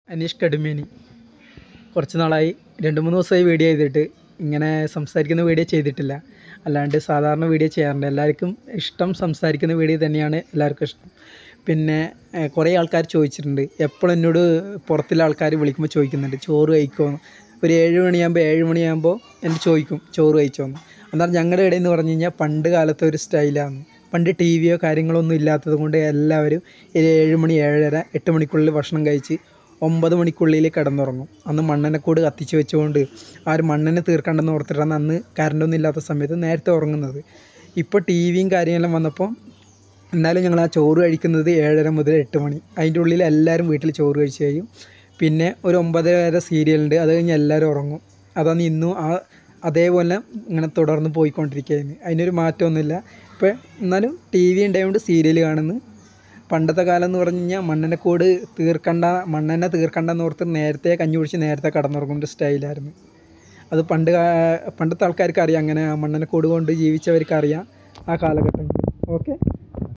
അനീഷ് കടുമേനി കുറച്ച് നാളായി രണ്ട് മൂന്ന് ദിവസമായി വീഡിയോ ചെയ്തിട്ട് ഇങ്ങനെ സംസാരിക്കുന്ന വീഡിയോ ചെയ്തിട്ടില്ല അല്ലാണ്ട് സാധാരണ വീഡിയോ ചെയ്യാറുണ്ട് എല്ലാവർക്കും ഇഷ്ടം സംസാരിക്കുന്ന വീഡിയോ തന്നെയാണ് എല്ലാവർക്കും ഇഷ്ടം പിന്നെ ഏഹ്, കുറേ ആൾക്കാർ ചോദിച്ചിട്ടുണ്ട് എപ്പോഴും എന്നോട് പുറത്തുള്ള ആൾക്കാർ വിളിക്കുമ്പോൾ ചോദിക്കുന്നുണ്ട് ചോറ് കഴിക്കുമോ ഒരു ഏഴ് മണിയാകുമ്പോൾ ഏഴ് മണിയാകുമ്പോൾ എന്നോട് ചോദിക്കും ചോറ് കഴിച്ചോന്ന് എന്നാൽ ഞങ്ങളുടെ ഇടയിൽ എന്ന് പറഞ്ഞു കഴിഞ്ഞാൽ പണ്ട് കാലത്തെ ഒരു സ്റ്റൈലാണ് പണ്ട് ടി വിയോ കാര്യങ്ങളോ ഒന്നും ഇല്ലാത്തത് കൊണ്ട് എല്ലാവരും ഒരു ഏഴ് മണി ഏഴര എട്ട് മണിക്കുള്ളിൽ ഭക്ഷണം കഴിച്ച് ഒമ്പത് മണിക്കുള്ളിൽ കിടന്നുറങ്ങും അന്ന് മണ്ണെണ്ണക്കൂട് കത്തിച്ച് വെച്ചുകൊണ്ട് ആ ഒരു മണ്ണെണ്ണ തീർക്കണ്ടെന്ന് ഓർത്തിട്ടാണ് അന്ന് കറണ്ടൊന്നും ഇല്ലാത്ത സമയത്ത് നേരത്തെ ഉറങ്ങുന്നത് ഇപ്പോൾ ടി വിയും കാര്യമെല്ലാം വന്നപ്പോൾ എന്നാലും ഞങ്ങൾ ആ ചോറ് കഴിക്കുന്നത് ഏഴര മുതൽ എട്ട് മണി അതിൻ്റെ ഉള്ളിൽ എല്ലാവരും വീട്ടിൽ ചോറ് കഴിച്ച് കഴിയും പിന്നെ ഒരു ഒമ്പതര വരെ സീരിയലുണ്ട് അത് കഴിഞ്ഞ് എല്ലാവരും ഉറങ്ങും അതാണ് ഇന്നും ആ അതേപോലെ ഇങ്ങനെ തുടർന്ന് പോയിക്കൊണ്ടിരിക്കുകയായിരുന്നു അതിനൊരു മാറ്റമൊന്നുമില്ല ഇപ്പോൾ എന്നാലും ടി വി ഉണ്ടായതുകൊണ്ട് സീരിയൽ കാണുന്നു പണ്ടത്തെ കാലം എന്ന് പറഞ്ഞു കഴിഞ്ഞാൽ മണ്ണെണ്ണക്കോട് തീർക്കണ്ട മണ്ണെണ്ണ തീർക്കണ്ട എന്ന് ഓർത്ത് നേരത്തെ കഞ്ഞി കുടിച്ച് നേരത്തെ കടന്നുറങ്ങുന്ന ഒരു സ്റ്റൈലായിരുന്നു അത് പണ്ട് കാ- പണ്ടത്തെ ആൾക്കാർക്ക് അറിയാം അങ്ങനെ ആ മണ്ണെണ്ണക്കോട് കൊണ്ട് ജീവിച്ചവർക്ക് അറിയാം ആ കാലഘട്ടങ്ങളിൽ ഓക്കെ